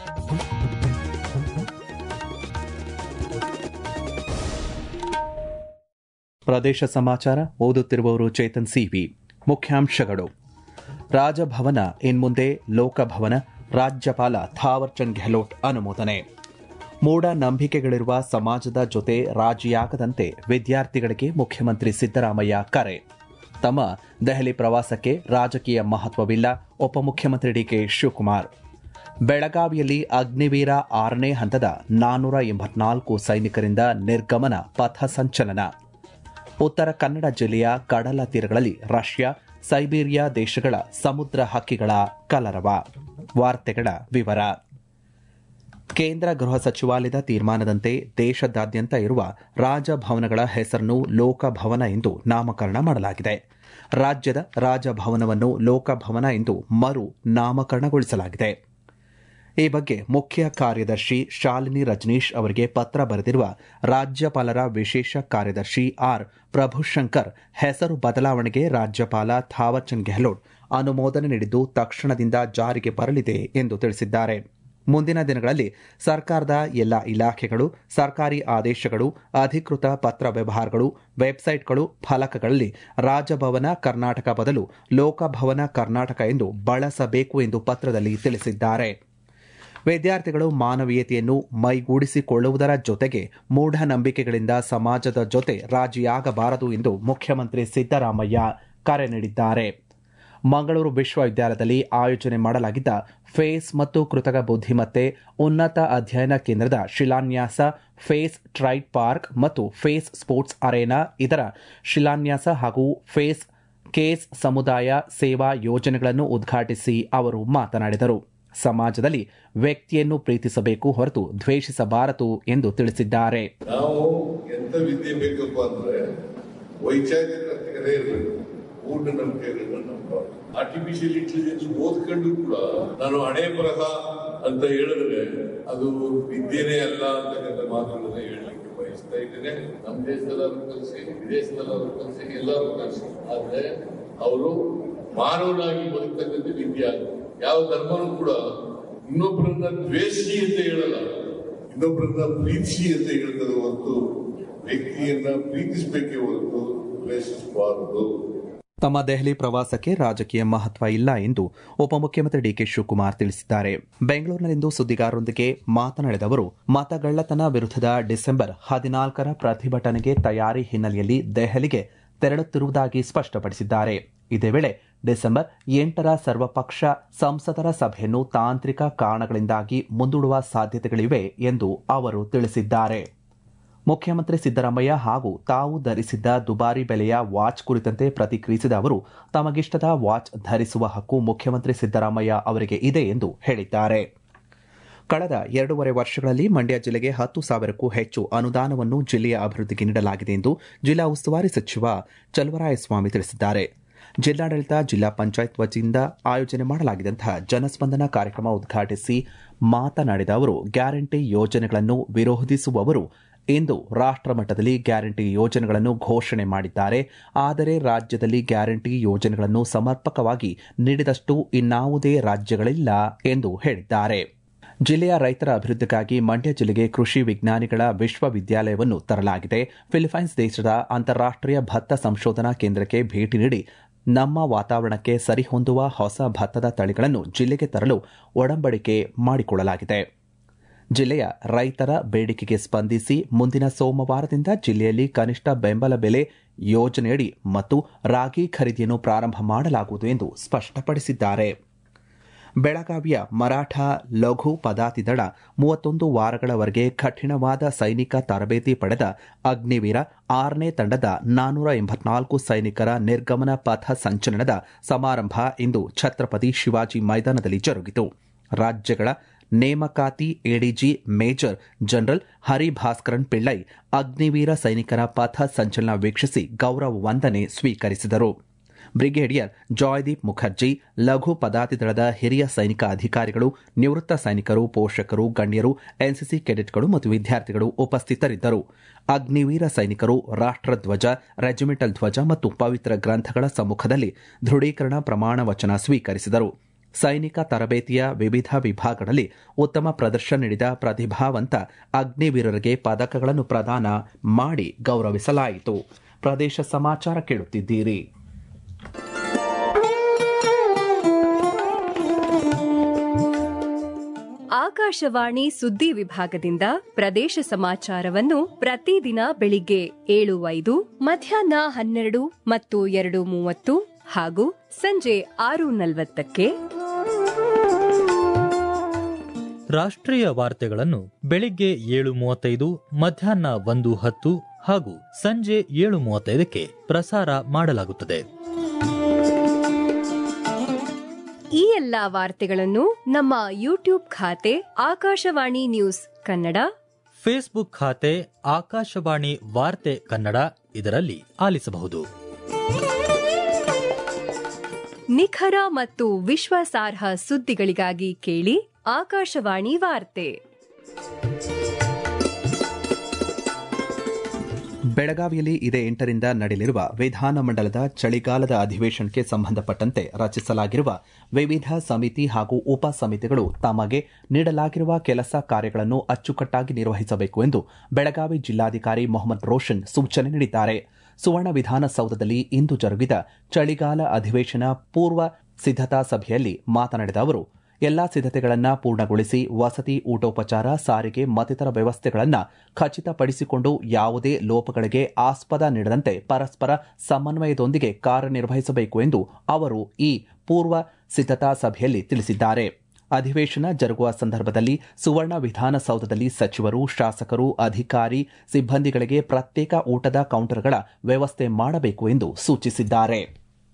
ಪ್ರದೇಶ ಸಮಾಚಾರ ಓದುತ್ತಿರುವವರು ಚೇತನ್ ಸಿವಿ ಮುಖ್ಯಾಂಶಗಳು ರಾಜಭವನ ಇನ್ಮುಂದೆ ಲೋಕಭವನ ರಾಜ್ಯಪಾಲ ಥಾವರ್ಚಂದ್ ಗೆಹ್ಲೋಟ್ ಅನುಮೋದನೆ ಮೂಢ ನಂಬಿಕೆಗಳಿರುವ ಸಮಾಜದ ಜೊತೆ ರಾಜಿಯಾಗದಂತೆ ವಿದ್ಯಾರ್ಥಿಗಳಿಗೆ ಮುಖ್ಯಮಂತ್ರಿ ಸಿದ್ದರಾಮಯ್ಯ ಕರೆ ತಮ್ಮ ದೆಹಲಿ ಪ್ರವಾಸಕ್ಕೆ ರಾಜಕೀಯ ಮಹತ್ವವಿಲ್ಲ ಉಪಮುಖ್ಯಮಂತ್ರಿ ಡಿಕೆ ಶಿವಕುಮಾರ್ ಬೆಳಗಾವಿಯಲ್ಲಿ ಅಗ್ನಿವೀರ ಆರನೇ ಹಂತದ ನಾನ್ನೂರ ಎಂಬತ್ನಾಲ್ಕು ಸೈನಿಕರಿಂದ ನಿರ್ಗಮನ ಪಥ ಸಂಚಲನ ಉತ್ತರ ಕನ್ನಡ ಜಿಲ್ಲೆಯ ಕಡಲ ತೀರಗಳಲ್ಲಿ ರಷ್ಯಾ ಸೈಬೀರಿಯಾ ದೇಶಗಳ ಸಮುದ್ರ ಹಕ್ಕಿಗಳ ಕಲರವ ವಾರ್ತೆಗಳ ವಿವರ ಕೇಂದ್ರ ಗೃಹ ಸಚಿವಾಲಯದ ತೀರ್ಮಾನದಂತೆ ದೇಶದಾದ್ಯಂತ ಇರುವ ರಾಜಭವನಗಳ ಹೆಸರನ್ನು ಲೋಕಭವನ ಎಂದು ನಾಮಕರಣ ಮಾಡಲಾಗಿದೆ ರಾಜ್ಯದ ರಾಜಭವನವನ್ನು ಲೋಕಭವನ ಎಂದು ಮರು ನಾಮಕರಣಗೊಳಿಸಲಾಗಿದೆ ಈ ಬಗ್ಗೆ ಮುಖ್ಯ ಕಾರ್ಯದರ್ಶಿ ಶಾಲಿನಿ ರಜನೀಶ್ ಅವರಿಗೆ ಪತ್ರ ಬರೆದಿರುವ ರಾಜ್ಯಪಾಲರ ವಿಶೇಷ ಕಾರ್ಯದರ್ಶಿ ಆರ್ ಪ್ರಭುಶಂಕರ್ ಹೆಸರು ಬದಲಾವಣೆಗೆ ರಾಜ್ಯಪಾಲ ಥಾವರ್ಚಂದ್ ಗೆಹ್ಲೋಟ್ ಅನುಮೋದನೆ ನೀಡಿದ್ದು ತಕ್ಷಣದಿಂದ ಜಾರಿಗೆ ಬರಲಿದೆ ಎಂದು ತಿಳಿಸಿದ್ದಾರೆ ಮುಂದಿನ ದಿನಗಳಲ್ಲಿ ಸರ್ಕಾರದ ಎಲ್ಲ ಇಲಾಖೆಗಳು ಸರ್ಕಾರಿ ಆದೇಶಗಳು ಅಧಿಕೃತ ಪತ್ರ ವ್ಯವಹಾರಗಳು ವೆಬ್ಸೈಟ್ಗಳು ಫಲಕಗಳಲ್ಲಿ ರಾಜಭವನ ಕರ್ನಾಟಕ ಬದಲು ಲೋಕಭವನ ಕರ್ನಾಟಕ ಎಂದು ಬಳಸಬೇಕು ಎಂದು ಪತ್ರದಲ್ಲಿ ತಿಳಿಸಿದ್ದಾರೆ ವಿದ್ಯಾರ್ಥಿಗಳು ಮಾನವೀಯತೆಯನ್ನು ಮೈಗೂಡಿಸಿಕೊಳ್ಳುವುದರ ಜೊತೆಗೆ ಮೂಢನಂಬಿಕೆಗಳಿಂದ ಸಮಾಜದ ಜೊತೆ ರಾಜಿಯಾಗಬಾರದು ಎಂದು ಮುಖ್ಯಮಂತ್ರಿ ಸಿದ್ದರಾಮಯ್ಯ ಕರೆ ನೀಡಿದ್ದಾರೆ ಮಂಗಳೂರು ವಿಶ್ವವಿದ್ಯಾಲಯದಲ್ಲಿ ಆಯೋಜನೆ ಮಾಡಲಾಗಿದ್ದ ಫೇಸ್ ಮತ್ತು ಕೃತಕ ಬುದ್ಧಿಮತ್ತೆ ಉನ್ನತ ಅಧ್ಯಯನ ಕೇಂದ್ರದ ಶಿಲಾನ್ಯಾಸ ಫೇಸ್ ಟ್ರೈಡ್ ಪಾರ್ಕ್ ಮತ್ತು ಫೇಸ್ ಸ್ಪೋರ್ಟ್ಸ್ ಅರೇನಾ ಇದರ ಶಿಲಾನ್ಯಾಸ ಹಾಗೂ ಫೇಸ್ ಕೇಸ್ ಸಮುದಾಯ ಸೇವಾ ಯೋಜನೆಗಳನ್ನು ಉದ್ಘಾಟಿಸಿ ಅವರು ಮಾತನಾಡಿದರು ಸಮಾಜದಲ್ಲಿ ವ್ಯಕ್ತಿಯನ್ನು ಪ್ರೀತಿಸಬೇಕು ಹೊರತು ದ್ವೇಷಿಸಬಾರದು ಎಂದು ತಿಳಿಸಿದ್ದಾರೆ ನಾವು ಎಂತ ವಿದ್ಯೆ ಬೇಕಪ್ಪ ಅಂದ್ರೆ ವೈಚಾರಿಕತೆ ಇರಬೇಕು ಮೂಢನಂಬಿಕೆಗಳನ್ನ ನಂಬಬಾರ್ದು ಆರ್ಟಿಫಿಷಿಯಲ್ ಇಂಟೆಲಿಜೆನ್ಸ್ ಓದ್ಕೊಂಡು ಕೂಡ ನಾನು ಹಣೆ ಬರಹ ಅಂತ ಹೇಳಿದ್ರೆ ಅದು ವಿದ್ಯೆನೇ ಅಲ್ಲ ಅಂತಕ್ಕಂಥ ಮಾತುಗಳನ್ನ ಹೇಳಲಿಕ್ಕೆ ಬಯಸ್ತಾ ಇದ್ದೇನೆ ನಮ್ಮ ದೇಶದಲ್ಲಾದ್ರೂ ಕಲಿಸಿ ವಿದೇಶದಲ್ಲಾದ್ರೂ ಕಲಿಸಿ ಎಲ್ಲರೂ ಕಲಿಸಿ ಆದ್ರೆ ಅವರು ಮಾನವನಾಗಿ ಬದುಕ್ತಕ್ಕಂಥ ವಿದ್ಯೆ ಆಗುತ್ತೆ ಯಾವ ಧರ್ಮನೂ ಕೂಡ ಇನ್ನೊಬ್ಬರನ್ನ ದ್ವೇಷಿ ಅಂತ ಹೇಳಲ್ಲ ಇನ್ನೊಬ್ಬರನ್ನ ಪ್ರೀತಿಸಿ ಅಂತ ಹೇಳ್ತದೆ ಹೊರತು ವ್ಯಕ್ತಿಯನ್ನ ಪ್ರೀತಿಸಬೇಕೇ ಹೊರತು ದ್ವೇಷಿಸಬಾರದು ತಮ್ಮ ದೆಹಲಿ ಪ್ರವಾಸಕ್ಕೆ ರಾಜಕೀಯ ಮಹತ್ವ ಇಲ್ಲ ಎಂದು ಉಪಮುಖ್ಯಮಂತ್ರಿ ಡಿಕೆ ಶಿವಕುಮಾರ್ ತಿಳಿಸಿದ್ದಾರೆ ಬೆಂಗಳೂರಿನಲ್ಲಿಂದು ಸುದ್ದಿಗಾರರೊಂದಿಗೆ ಮಾತನಾಡಿದ ಅವರು ಮತಗಳ್ಳತನ ವಿರುದ್ಧದ ಡಿಸೆಂಬರ್ ಹದಿನಾಲ್ಕರ ಪ್ರತಿಭಟನೆಗೆ ತಯಾರಿ ಹಿನ್ನೆಲೆಯಲ್ಲಿ ದೆಹಲಿಗೆ ತೆರಳುತ್ತಿರುವುದಾಗಿ ಸ್ಪಷ್ಟಪಡಿಸಿದ್ದಾರೆ ಇದೇ ವೇಳೆ ಡಿಸೆಂಬರ್ ಎಂಟರ ಸರ್ವಪಕ್ಷ ಸಂಸದರ ಸಭೆಯನ್ನು ತಾಂತ್ರಿಕ ಕಾರಣಗಳಿಂದಾಗಿ ಮುಂದೂಡುವ ಸಾಧ್ಯತೆಗಳಿವೆ ಎಂದು ಅವರು ತಿಳಿಸಿದ್ದಾರೆ ಮುಖ್ಯಮಂತ್ರಿ ಸಿದ್ದರಾಮಯ್ಯ ಹಾಗೂ ತಾವು ಧರಿಸಿದ್ದ ದುಬಾರಿ ಬೆಲೆಯ ವಾಚ್ ಕುರಿತಂತೆ ಪ್ರತಿಕ್ರಿಯಿಸಿದ ಅವರು ತಮಗಿಷ್ಟದ ವಾಚ್ ಧರಿಸುವ ಹಕ್ಕು ಮುಖ್ಯಮಂತ್ರಿ ಸಿದ್ದರಾಮಯ್ಯ ಅವರಿಗೆ ಇದೆ ಎಂದು ಹೇಳಿದ್ದಾರೆ ಕಳೆದ ಎರಡೂವರೆ ವರ್ಷಗಳಲ್ಲಿ ಮಂಡ್ಯ ಜಿಲ್ಲೆಗೆ ಹತ್ತು ಸಾವಿರಕ್ಕೂ ಹೆಚ್ಚು ಅನುದಾನವನ್ನು ಜಿಲ್ಲೆಯ ಅಭಿವೃದ್ಧಿಗೆ ನೀಡಲಾಗಿದೆ ಎಂದು ಜಿಲ್ಲಾ ಉಸ್ತುವಾರಿ ಸಚಿವ ಚಲುವರಾಯಸ್ವಾಮಿ ತಿಳಿಸಿದ್ದಾರೆ ಜಿಲ್ಲಾಡಳಿತ ಜಿಲ್ಲಾ ಪಂಚಾಯತ್ ವತಿಯಿಂದ ಆಯೋಜನೆ ಮಾಡಲಾಗಿದ್ದಂತಹ ಜನಸ್ಪಂದನ ಕಾರ್ಯಕ್ರಮ ಉದ್ಘಾಟಿಸಿ ಮಾತನಾಡಿದ ಅವರು ಗ್ಯಾರಂಟಿ ಯೋಜನೆಗಳನ್ನು ವಿರೋಧಿಸುವವರು ಇಂದು ರಾಷ್ಟ್ರಮಟ್ಟದಲ್ಲಿ ಗ್ಯಾರಂಟಿ ಯೋಜನೆಗಳನ್ನು ಘೋಷಣೆ ಮಾಡಿದ್ದಾರೆ ಆದರೆ ರಾಜ್ಯದಲ್ಲಿ ಗ್ಯಾರಂಟಿ ಯೋಜನೆಗಳನ್ನು ಸಮರ್ಪಕವಾಗಿ ನೀಡಿದಷ್ಟು ಇನ್ನಾವುದೇ ರಾಜ್ಯಗಳಿಲ್ಲ ಎಂದು ಹೇಳಿದ್ದಾರೆ ಜಿಲ್ಲೆಯ ರೈತರ ಅಭಿವೃದ್ಧಿಗಾಗಿ ಮಂಡ್ಯ ಜಿಲ್ಲೆಗೆ ಕೃಷಿ ವಿಜ್ಞಾನಿಗಳ ವಿಶ್ವವಿದ್ಯಾಲಯವನ್ನು ತರಲಾಗಿದೆ ಫಿಲಿಪೈನ್ಸ್ ದೇಶದ ಅಂತಾರಾಷ್ಟೀಯ ಭತ್ತ ಸಂಶೋಧನಾ ಕೇಂದ್ರಕ್ಕೆ ಭೇಟಿ ನೀಡಿ ನಮ್ಮ ವಾತಾವರಣಕ್ಕೆ ಸರಿಹೊಂದುವ ಹೊಸ ಭತ್ತದ ತಳಿಗಳನ್ನು ಜಿಲ್ಲೆಗೆ ತರಲು ಒಡಂಬಡಿಕೆ ಮಾಡಿಕೊಳ್ಳಲಾಗಿದೆ ಜಿಲ್ಲೆಯ ರೈತರ ಬೇಡಿಕೆಗೆ ಸ್ಪಂದಿಸಿ ಮುಂದಿನ ಸೋಮವಾರದಿಂದ ಜಿಲ್ಲೆಯಲ್ಲಿ ಕನಿಷ್ಠ ಬೆಂಬಲ ಬೆಲೆ ಯೋಜನೆಯಡಿ ಮತ್ತು ರಾಗಿ ಖರೀದಿಯನ್ನು ಪ್ರಾರಂಭ ಮಾಡಲಾಗುವುದು ಎಂದು ಸ್ಪಷ್ಟಪಡಿಸಿದ್ದಾರೆ ಬೆಳಗಾವಿಯ ಮರಾಠ ಲಘು ಪದಾತಿ ದಳ ಮೂವತ್ತೊಂದು ವಾರಗಳವರೆಗೆ ಕಠಿಣವಾದ ಸೈನಿಕ ತರಬೇತಿ ಪಡೆದ ಅಗ್ನಿವೀರ ಆರನೇ ತಂಡದ ನಾನ್ನೂರ ಎಂಬತ್ನಾಲ್ಕು ಸೈನಿಕರ ನಿರ್ಗಮನ ಪಥ ಸಂಚಲನದ ಸಮಾರಂಭ ಇಂದು ಛತ್ರಪತಿ ಶಿವಾಜಿ ಮೈದಾನದಲ್ಲಿ ಜರುಗಿತು ರಾಜ್ಯಗಳ ನೇಮಕಾತಿ ADG major general Haribhaskaran Pillai Agniveer ಸೈನಿಕರ ಪಥ ಸಂಚಲನ ವೀಕ್ಷಿಸಿ ಗೌರವ ವಂದನೆ ಸ್ವೀಕರಿಸಿದರು ಬ್ರಿಗೇಡಿಯರ್ ಜಾಯ್ದೀಪ್ ಮುಖರ್ಜಿ ಲಘು ಪದಾತಿ ದಳದ ಹಿರಿಯ ಸೈನಿಕ ಅಧಿಕಾರಿಗಳು ನಿವೃತ್ತ ಸೈನಿಕರು ಪೋಷಕರು ಗಣ್ಯರು ಎನ್ಸಿಸಿ ಕೆಡೆಟ್ಗಳು ಮತ್ತು ವಿದ್ಯಾರ್ಥಿಗಳು ಉಪಸ್ಥಿತರಿದ್ದರು ಅಗ್ನಿವೀರ ಸೈನಿಕರು ರಾಷ್ಟ್ರಧ್ವಜ ರೆಜಿಮೆಂಟಲ್ ಧ್ವಜ ಮತ್ತು ಪವಿತ್ರ ಗ್ರಂಥಗಳ ಸಮ್ಮುಖದಲ್ಲಿ ದೃಢೀಕರಣ ಪ್ರಮಾಣ ವಚನ ಸ್ವೀಕರಿಸಿದರು ಸೈನಿಕ ತರಬೇತಿಯ ವಿವಿಧ ವಿಭಾಗಗಳಲ್ಲಿ ಉತ್ತಮ ಪ್ರದರ್ಶನ ನೀಡಿದ ಪ್ರತಿಭಾವಂತ ಅಗ್ನಿವೀರರಿಗೆ ಪದಕಗಳನ್ನು ಪ್ರದಾನ ಮಾಡಿ ಗೌರವಿಸಲಾಯಿತು ಪ್ರದೇಶ ಸಮಾಚಾರ ಕೇಳುತ್ತಿದ್ದೀರಿ ಆಕಾಶವಾಣಿ ಸುದ್ದಿ ವಿಭಾಗದಿಂದ ಪ್ರದೇಶ ಸಮಾಚಾರವನ್ನು ಪ್ರತಿದಿನ ಬೆಳಿಗ್ಗೆ ಏಳು ಐದು ಮಧ್ಯಾಹ್ನ ಹನ್ನೆರಡು ಮತ್ತು ಎರಡು ಮೂವತ್ತು ಹಾಗೂ ಸಂಜೆ ಆರು ನಲವತ್ತಕ್ಕೆ ರಾಷ್ಟ್ರೀಯ ವಾರ್ತೆಗಳನ್ನು ಬೆಳಿಗ್ಗೆ ಏಳು ಮೂವತ್ತೈದು ಮಧ್ಯಾಹ್ನ ಒಂದು ಹತ್ತು ಹಾಗೂ ಸಂಜೆ ಏಳು ಮೂವತ್ತೈದಕ್ಕೆ ಪ್ರಸಾರ ಮಾಡಲಾಗುತ್ತದೆ ಈ ಎಲ್ಲಾ ವಾರ್ತೆಗಳನ್ನು ನಮ್ಮ ಯೂಟ್ಯೂಬ್ ಖಾತೆ ಆಕಾಶವಾಣಿ ನ್ಯೂಸ್ ಕನ್ನಡ ಫೇಸ್ಬುಕ್ ಖಾತೆ ಆಕಾಶವಾಣಿ ವಾರ್ತೆ ಕನ್ನಡ ಇದರಲ್ಲಿ ಆಲಿಸಬಹುದು ನಿಖರ ಮತ್ತು ವಿಶ್ವಾಸಾರ್ಹ ಸುದ್ದಿಗಳಿಗಾಗಿ ಕೇಳಿ ಆಕಾಶವಾಣಿ ವಾರ್ತೆ ಬೆಳಗಾವಿಯಲ್ಲಿ ಇದೇ ಎಂಟರಿಂದ ನಡೆಯಲಿರುವ ವಿಧಾನಮಂಡಲದ ಚಳಿಗಾಲದ ಅಧಿವೇಶನಕ್ಕೆ ಸಂಬಂಧಪಟ್ಟಂತೆ ರಚಿಸಲಾಗಿರುವ ವಿವಿಧ ಸಮಿತಿ ಹಾಗೂ ಉಪ ಸಮಿತಿಗಳು ತಮಗೆ ನೀಡಲಾಗಿರುವ ಕೆಲಸ ಕಾರ್ಯಗಳನ್ನು ಅಚ್ಚುಕಟ್ಟಾಗಿ ನಿರ್ವಹಿಸಬೇಕು ಎಂದು ಬೆಳಗಾವಿ ಜಿಲ್ಲಾಧಿಕಾರಿ ಮೊಹಮ್ಮದ್ ರೋಷನ್ ಸೂಚನೆ ನೀಡಿದ್ದಾರೆ ಸುವರ್ಣ ವಿಧಾನಸೌಧದಲ್ಲಿ ಇಂದು ಜರುಗಿದ ಚಳಿಗಾಲ ಅಧಿವೇಶನ ಪೂರ್ವ ಸಿದ್ದತಾ ಸಭೆಯಲ್ಲಿ ಮಾತನಾಡಿದ ಅವರು ಎಲ್ಲಾ ಸಿದ್ಧತೆಗಳನ್ನು ಪೂರ್ಣಗೊಳಿಸಿ ವಸತಿ ಊಟೋಪಚಾರ ಸಾರಿಗೆ ಮತ್ತಿತರ ವ್ಯವಸ್ಥೆಗಳನ್ನು ಖಚಿತಪಡಿಸಿಕೊಂಡು ಯಾವುದೇ ಲೋಪಗಳಿಗೆ ಆಸ್ಪದ ನೀಡದಂತೆ ಪರಸ್ಪರ ಸಮನ್ವಯದೊಂದಿಗೆ ಕಾರ್ಯನಿರ್ವಹಿಸಬೇಕು ಎಂದು ಅವರು ಈ ಪೂರ್ವ ಸಿದ್ಧತಾ ಸಭೆಯಲ್ಲಿ ತಿಳಿಸಿದ್ದಾರೆ ಅಧಿವೇಶನ ಜರುಗುವ ಸಂದರ್ಭದಲ್ಲಿ ಸುವರ್ಣ ವಿಧಾನಸೌಧದಲ್ಲಿ ಸಚಿವರು ಶಾಸಕರು ಅಧಿಕಾರಿ ಸಿಬ್ಬಂದಿಗಳಿಗೆ ಪ್ರತ್ಯೇಕ ಊಟದ ಕೌಂಟರ್ಗಳ ವ್ಯವಸ್ಥೆ ಮಾಡಬೇಕು ಎಂದು ಸೂಚಿಸಿದ್ದಾರೆ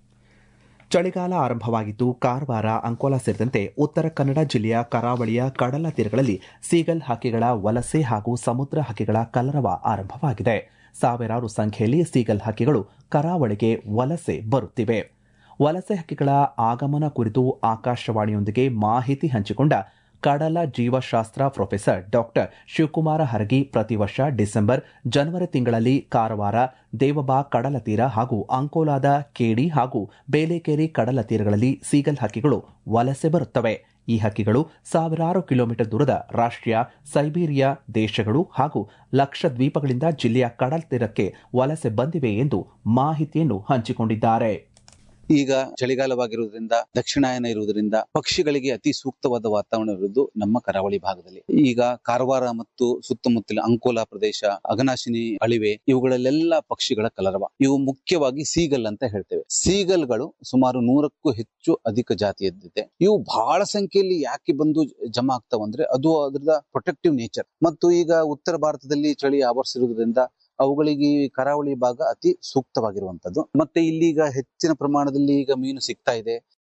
ಚಳಿಗಾಲ ಆರಂಭವಾಗಿದ್ದು ಕಾರವಾರ ಅಂಕೋಲಾ ಸೇರಿದಂತೆ ಉತ್ತರ ಕನ್ನಡ ಜಿಲ್ಲೆಯ ಕರಾವಳಿಯ ಕಡಲ ತೀರಗಳಲ್ಲಿ ಸೀಗಲ್ ಹಕ್ಕಿಗಳ ವಲಸೆ ಹಾಗೂ ಸಮುದ್ರ ಹಕ್ಕಿಗಳ ಕಲರವ ಆರಂಭವಾಗಿದೆ ಸಾವಿರಾರು ಸಂಖ್ಯೆಯಲ್ಲಿ ಸೀಗಲ್ ಹಕ್ಕಿಗಳು ಕರಾವಳಿಗೆ ವಲಸೆ ಬರುತ್ತಿವೆ ವಲಸೆ ಹಕ್ಕಿಗಳ ಆಗಮನ ಕುರಿತು ಆಕಾಶವಾಣಿಯೊಂದಿಗೆ ಮಾಹಿತಿ ಹಂಚಿಕೊಂಡ ಕಡಲ ಜೀವಶಾಸ್ತ್ರ ಪ್ರೊಫೆಸರ್ ಡಾಕ್ಟರ್ ಶಿವಕುಮಾರ ಹರಗಿ ಪ್ರತಿ ವರ್ಷ ಡಿಸೆಂಬರ್ ಜನವರಿ ತಿಂಗಳಲ್ಲಿ ಕಾರವಾರ ದೇವಬಾ ಕಡಲ ತೀರ ಹಾಗೂ ಅಂಕೋಲಾದ ಕೇಡಿ ಹಾಗೂ ಬೇಲೇಕೇರಿ ಕಡಲ ತೀರಗಳಲ್ಲಿ ಸೀಗಲ್ ಹಕ್ಕಿಗಳು ವಲಸೆ ಬರುತ್ತವೆ ಈ ಹಕ್ಕಿಗಳು ಸಾವಿರಾರು ಕಿಲೋಮೀಟರ್ ದೂರದ ರಾಷ್ಟ್ರೀಯ ಸೈಬೀರಿಯಾ ದೇಶಗಳು ಹಾಗೂ ಲಕ್ಷದ್ವೀಪಗಳಿಂದ ಜಿಲ್ಲೆಯ ಕಡಲ ತೀರಕ್ಕೆ ವಲಸೆ ಬಂದಿವೆ ಎಂದು ಮಾಹಿತಿಯನ್ನು ಹಂಚಿಕೊಂಡಿದ್ದಾರೆ ಈಗ ಚಳಿಗಾಲವಾಗಿರುವುದರಿಂದ ದಕ್ಷಿಣಾಯನ ಇರುವುದರಿಂದ ಪಕ್ಷಿಗಳಿಗೆ ಅತಿ ಸೂಕ್ತವಾದ ವಾತಾವರಣ ಇರುವುದು ನಮ್ಮ ಕರಾವಳಿ ಭಾಗದಲ್ಲಿ ಈಗ ಕಾರವಾರ ಮತ್ತು ಸುತ್ತಮುತ್ತಲಿನ ಅಂಕೋಲಾ ಪ್ರದೇಶ ಅಗನಾಶಿನಿ ಅಳಿವೆ ಇವುಗಳಲ್ಲೆಲ್ಲ ಪಕ್ಷಿಗಳ ಕಲರವ ಇವು ಮುಖ್ಯವಾಗಿ ಸೀಗಲ್ ಅಂತ ಹೇಳ್ತೇವೆ ಸೀಗಲ್ಗಳು ಸುಮಾರು ನೂರಕ್ಕೂ ಹೆಚ್ಚು ಅಧಿಕ ಜಾತಿಯದ್ದಿದೆ ಇವು ಬಹಳ ಸಂಖ್ಯೆಯಲ್ಲಿ ಯಾಕೆ ಬಂದು ಜಮಾ ಆಗ್ತಾವಂದ್ರೆ ಅದು ಅದರದ ಪ್ರೊಟೆಕ್ಟಿವ್ ನೇಚರ್ ಮತ್ತು ಈಗ ಉತ್ತರ ಭಾರತದಲ್ಲಿ ಚಳಿ ಆವರಿಸಿರುವುದರಿಂದ ಅವುಗಳಿಗೆ ಈ ಕರಾವಳಿ ಭಾಗ ಅತಿ ಸೂಕ್ತವಾಗಿರುವಂತದ್ದು ಮತ್ತೆ ಇಲ್ಲಿ ಈಗ ಹೆಚ್ಚಿನ ಪ್ರಮಾಣದಲ್ಲಿ ಈಗ ಮೀನು ಸಿಗ್ತಾ ಇದೆ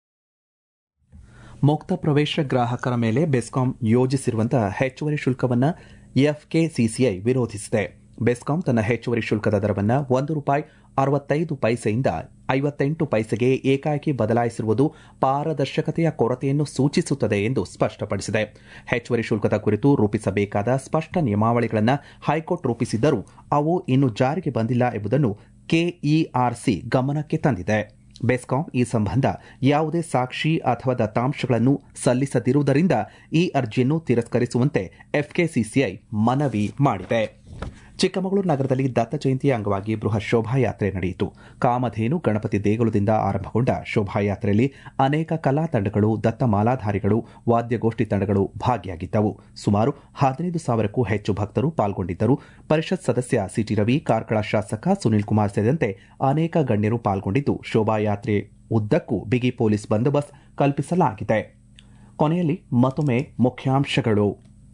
ಮುಕ್ತ ಪ್ರವೇಶ ಗ್ರಾಹಕರ ಮೇಲೆ ಬೆಸ್ಕಾಂ ಯೋಜಿಸಿರುವಂತಹ ಹೆಚ್ಚುವರಿ ಶುಲ್ಕವನ್ನು ಎಫ್ಕೆಸಿಸಿಐ ವಿರೋಧಿಸಿದೆ ಬೆಸ್ಕಾಂ ತನ್ನ ಹೆಚ್ಚುವರಿ ಶುಲ್ಕದ ದರವನ್ನು ಒಂದು ರೂಪಾಯಿ ಅರವತ್ತೈದು ಪೈಸೆಯಿಂದ ಐವತ್ತೆಂಟು ಪೈಸೆಗೆ ಏಕಾಏಕಿ ಬದಲಾಯಿಸಿರುವುದು ಪಾರದರ್ಶಕತೆಯ ಕೊರತೆಯನ್ನು ಸೂಚಿಸುತ್ತದೆ ಎಂದು ಸ್ಪಷ್ಟಪಡಿಸಿದೆ ಹೆಚ್ಚುವರಿ ಶುಲ್ಕದ ಕುರಿತು ರೂಪಿಸಬೇಕಾದ ಸ್ಪಷ್ಟ ನಿಯಮಾವಳಿಗಳನ್ನು ಹೈಕೋರ್ಟ್ ರೂಪಿಸಿದ್ದರೂ ಅವು ಇನ್ನೂ ಜಾರಿಗೆ ಬಂದಿಲ್ಲ ಎಂಬುದನ್ನು ಕೆಇಆರ್ಸಿ ಗಮನಕ್ಕೆ ತಂದಿದೆ ಬೆಸ್ಕಾಂ ಈ ಸಂಬಂಧ ಯಾವುದೇ ಸಾಕ್ಷಿ ಅಥವಾ ದತ್ತಾಂಶಗಳನ್ನು ಸಲ್ಲಿಸದಿರುವುದರಿಂದ ಈ ಅರ್ಜಿಯನ್ನು ತಿರಸ್ಕರಿಸುವಂತೆ ಎಫ್ಕೆಸಿಸಿಐ ಮನವಿ ಮಾಡಿದೆ ಚಿಕ್ಕಮಗಳೂರು ನಗರದಲ್ಲಿ ದತ್ತ ಜಯಂತಿಯ ಅಂಗವಾಗಿ ಬೃಹತ್ ಶೋಭಾಯಾತ್ರೆ ನಡೆಯಿತು ಕಾಮಧೇನು ಗಣಪತಿ ದೇಗುಲದಿಂದ ಆರಂಭಗೊಂಡ ಶೋಭಾಯಾತ್ರೆಯಲ್ಲಿ ಅನೇಕ ಕಲಾ ತಂಡಗಳು ದತ್ತ ಮಾಲಾಧಾರಿಗಳು ವಾದ್ಯಗೋಷ್ಠಿ ತಂಡಗಳು ಭಾಗಿಯಾಗಿದ್ದವು ಸುಮಾರು ಹದಿನೈದು ಸಾವಿರಕ್ಕೂ ಹೆಚ್ಚು ಭಕ್ತರು ಪಾಲ್ಗೊಂಡಿದ್ದರು ಪರಿಷತ್ ಸದಸ್ಯ ಸಿಟಿ ರವಿ ಕಾರ್ಕಳ ಶಾಸಕ ಸುನಿಲ್ ಕುಮಾರ್ ಸೇರಿದಂತೆ ಅನೇಕ ಗಣ್ಯರು ಪಾಲ್ಗೊಂಡಿದ್ದು ಶೋಭಾಯಾತ್ರೆ ಉದ್ದಕ್ಕೂ ಬಿಗಿ ಪೊಲೀಸ್ ಬಂದೋಬಸ್ತ್ ಕಲ್ಪಿಸಲಾಗಿದೆ ಕೊನೆಯಲ್ಲಿ ಮತ್ತೊಮ್ಮೆ ಮುಖ್ಯಾಂಶಗಳು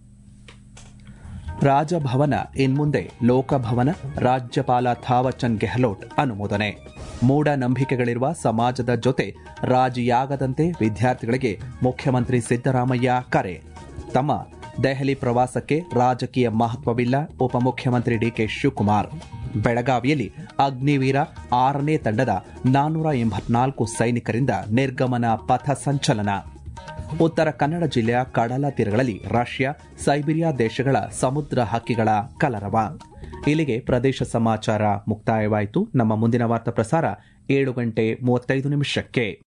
ರಾಜಭವನ ಇನ್ಮುಂದೆ ಲೋಕಭವನ ರಾಜ್ಯಪಾಲ ಥಾವರ್ಚಂದ್ ಗೆಹ್ಲೋಟ್ ಅನುಮೋದನೆ ಮೂಢನಂಬಿಕೆಗಳಿರುವ ಸಮಾಜದ ಜೊತೆ ರಾಜಿಯಾಗದಂತೆ ವಿದ್ಯಾರ್ಥಿಗಳಿಗೆ ಮುಖ್ಯಮಂತ್ರಿ ಸಿದ್ದರಾಮಯ್ಯ ಕರೆ ತಮ್ಮ ದೆಹಲಿ ಪ್ರವಾಸಕ್ಕೆ ರಾಜಕೀಯ ಮಹತ್ವವಿಲ್ಲ ಉಪಮುಖ್ಯಮಂತ್ರಿ ಡಿಕೆ ಶಿವಕುಮಾರ್ ಬೆಳಗಾವಿಯಲ್ಲಿ ಅಗ್ನಿವೀರ ಆರನೇ ತಂಡದ ನಾನ್ನೂರ ಎಂಬತ್ನಾಲ್ಕು ಸೈನಿಕರಿಂದ ನಿರ್ಗಮನ ಪಥ ಸಂಚಲನ ಉತ್ತರ ಕನ್ನಡ ಜಿಲ್ಲೆಯ ಕಡಲ ತೀರಗಳಲ್ಲಿ ರಷ್ಯಾ ಸೈಬೀರಿಯಾ ದೇಶಗಳ ಸಮುದ್ರ ಹಕ್ಕಿಗಳ ಕಲರವ ಇಲ್ಲಿಗೆ ಪ್ರದೇಶ ಸಮಾಚಾರ ಮುಕ್ತಾಯವಾಯಿತು ನಮ್ಮ ಮುಂದಿನ ವಾರ್ತಾ ಪ್ರಸಾರ ಏಳು ಗಂಟೆ ಮೂವತ್ತೈದು ನಿಮಿಷಕ್ಕೆ